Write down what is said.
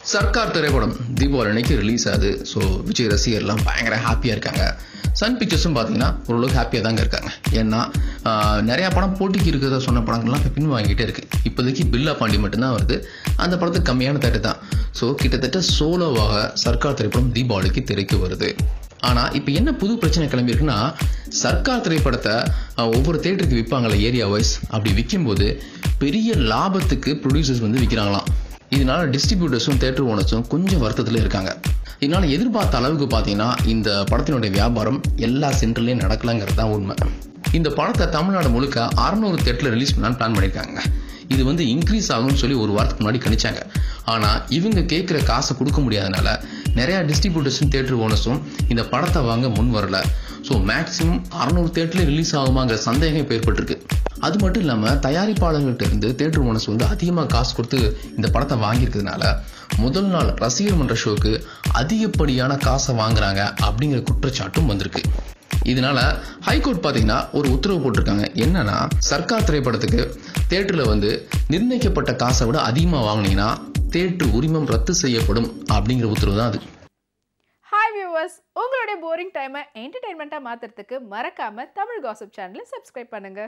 சர்க்கார் திரைப்படம் தீபாவளி அன்னைக்கு ரிலீஸ் ஆகுது ஸோ விஜய் ரசிகர்லாம் பயங்கர ஹாப்பியாக இருக்காங்க சன் பிக்சர்ஸும் பார்த்தீங்கன்னா ஓரளவுக்கு ஹாப்பியாக தாங்க இருக்காங்க ஏன்னா ஆஹ், நிறையா படம் போட்டிக்கு இருக்கிறதா சொன்ன படங்கள்லாம் இப்போ பின் வாங்கிட்டே இருக்கு இப்போதைக்கு பில்லா பாண்டி மட்டும்தான் வருது அந்த படத்துக்கு கம்மியான தட்டு தான் ஸோ கிட்டத்தட்ட சோலோவாக சர்க்கார் திரைப்படம் தீபாவளிக்கு திரைக்கு வருது ஆனால் இப்போ என்ன புது பிரச்சனை கிளம்பியிருக்குன்னா சர்க்கார் திரைப்படத்தை அஹ், ஒவ்வொரு தேட்டருக்கு விற்பாங்கள்ல ஏரியா வைஸ் அப்படி விற்கும்போது பெரிய லாபத்துக்கு ப்ரொடியூசர்ஸ் வந்து விற்கிறாங்களாம் இதனால டிஸ்ட்ரிபியூட்டர்ஸும் தேட்டர் ஓனர்ஸும் கொஞ்சம் வருத்தத்தில் இருக்காங்க இதனால எதிர்பார்த்த அளவுக்கு பார்த்தீங்கன்னா இந்த படத்தினுடைய வியாபாரம் எல்லா சென்டர்லையும் நடக்கலங்கிறது தான் உண்மை இந்த படத்தை தமிழ்நாடு முழுக்க அறநூறு தேட்டரில் ரிலீஸ் பண்ணலான்னு பிளான் பண்ணியிருக்காங்க இது வந்து இன்க்ரீஸ் ஆகும்னு சொல்லி ஒரு வாரத்துக்கு முன்னாடி கணிச்சாங்க ஆனால் இவங்க கேட்குற காசை கொடுக்க முடியாதனால நிறையா டிஸ்ட்ரிபியூட்டர்ஸும் தேட்டர் ஓனர்ஸும் இந்த படத்தை வாங்க முன் வரல ஸோ மேக்ஸிமம் அறநூறு தேட்டரில் ரிலீஸ் ஆகுமாங்கிற சந்தேகம் இப்போ ஏற்பட்டிருக்கு அது மட்டும் இல்லாமல் தயாரிப்பாளர்கள்ட்ட இருந்து தேட்டர் ஓனர்ஸ் வந்து அதிகமாக காசு கொடுத்து இந்த படத்தை வாங்கியிருக்கிறதுனால முதல் நாள் ரசிகர் மன்ற ஷோக்கு அதிகப்படியான காசை வாங்குறாங்க அப்படிங்கிற குற்றச்சாட்டும் வந்திருக்கு இதனால ஹைகோர்ட் பார்த்தீங்கன்னா ஒரு உத்தரவு போட்டிருக்காங்க என்னன்னா சர்க்கார் திரைப்படத்துக்கு தேட்டரில் வந்து நிர்ணயிக்கப்பட்ட காசை விட அதிகமாக வாங்கினீங்கன்னா தேட்டர் உரிமம் ரத்து செய்யப்படும் அப்படிங்கிற உத்தரவு தான் அது ஹாய் வியூவர்ஸ் உங்களுடைய போரிங் டைமை என்டர்டைன்மெண்ட்டாக மாற்றுறதுக்கு மறக்காம தமிழ் காசிப் சேனலை சப்ஸ்கிரைப் பண்ணுங்க